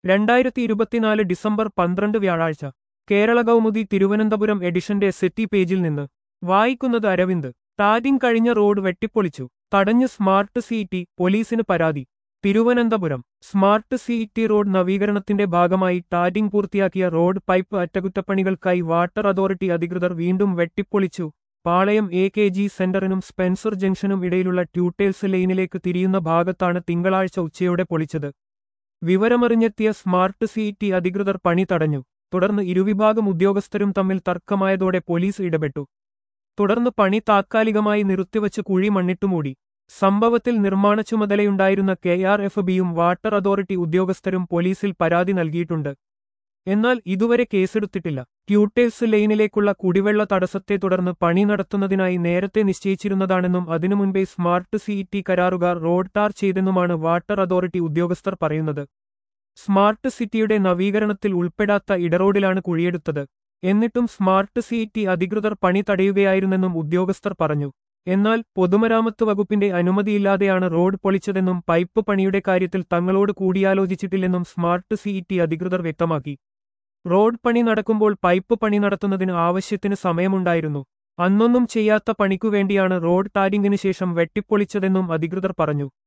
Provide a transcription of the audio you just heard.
രണ്ടായിരത്തി ഇരുപത്തിനാല് ഡിസംബർ പന്ത്രണ്ട് വ്യാഴാഴ്ച കേരള കൗമുദി തിരുവനന്തപുരം എഡിഷന്റെ സെറ്റി പേജിൽ നിന്ന് വായിക്കുന്നത് അരവിന്ദ് ടാരിങ് കഴിഞ്ഞ റോഡ് വെട്ടിപ്പൊളിച്ചു തടഞ്ഞ് സ്മാർട്ട് സിറ്റി പോലീസിന് പരാതി തിരുവനന്തപുരം സ്മാർട്ട് സിറ്റി റോഡ് നവീകരണത്തിന്റെ ഭാഗമായി ടാരിങ് പൂർത്തിയാക്കിയ റോഡ് പൈപ്പ് അറ്റകുറ്റപ്പണികൾക്കായി വാട്ടർ അതോറിറ്റി അധികൃതർ വീണ്ടും വെട്ടിപ്പൊളിച്ചു പാളയം എ കെ ജി സെന്ററിനും സ്പെൻസർ ജംഗ്ഷനും ഇടയിലുള്ള ട്യൂട്ടേൽസ് ലൈനിലേക്ക് തിരിയുന്ന ഭാഗത്താണ് തിങ്കളാഴ്ച ഉച്ചയോടെ പൊളിച്ചത് വിവരമറിഞ്ഞെത്തിയ സ്മാർട്ട് സിറ്റി അധികൃതർ പണി തടഞ്ഞു തുടർന്ന് ഇരുവിഭാഗം ഉദ്യോഗസ്ഥരും തമ്മിൽ തർക്കമായതോടെ പോലീസ് ഇടപെട്ടു തുടർന്ന് പണി താത്കാലികമായി നിർത്തിവച്ച് കുഴി മണ്ണിട്ടുമൂടി സംഭവത്തിൽ നിർമ്മാണ ചുമതലയുണ്ടായിരുന്ന കെ ആർ എഫ് ബിയും വാട്ടർ അതോറിറ്റി ഉദ്യോഗസ്ഥരും പോലീസിൽ പരാതി നൽകിയിട്ടുണ്ട് എന്നാൽ ഇതുവരെ കേസെടുത്തിട്ടില്ല ട്യൂട്ടേഴ്സ് ലൈനിലേക്കുള്ള കുടിവെള്ള തടസ്സത്തെ തുടർന്ന് പണി നടത്തുന്നതിനായി നേരത്തെ നിശ്ചയിച്ചിരുന്നതാണെന്നും അതിനു മുൻപേ സ്മാർട്ട് സിറ്റി കരാറുകാർ റോഡ് ടാർ ചെയ്തെന്നുമാണ് വാട്ടർ അതോറിറ്റി ഉദ്യോഗസ്ഥർ പറയുന്നത് സ്മാർട്ട് സിറ്റിയുടെ നവീകരണത്തിൽ ഉൾപ്പെടാത്ത ഇടറോഡിലാണ് കുഴിയെടുത്തത് എന്നിട്ടും സ്മാർട്ട് സിറ്റി അധികൃതർ പണി തടയുകയായിരുന്നെന്നും ഉദ്യോഗസ്ഥർ പറഞ്ഞു എന്നാൽ പൊതുമരാമത്ത് വകുപ്പിന്റെ അനുമതിയില്ലാതെയാണ് റോഡ് പൊളിച്ചതെന്നും പൈപ്പ് പണിയുടെ കാര്യത്തിൽ തങ്ങളോട് കൂടിയാലോചിച്ചിട്ടില്ലെന്നും സ്മാർട്ട് സിറ്റി അധികൃതർ വ്യക്തമാക്കി റോഡ് പണി നടക്കുമ്പോൾ പൈപ്പ് പണി നടത്തുന്നതിന് ആവശ്യത്തിന് സമയമുണ്ടായിരുന്നു അന്നൊന്നും ചെയ്യാത്ത പണിക്കുവേണ്ടിയാണ് റോഡ് ടാരിങ്ങിന് ശേഷം വെട്ടിപ്പൊളിച്ചതെന്നും അധികൃതർ പറഞ്ഞു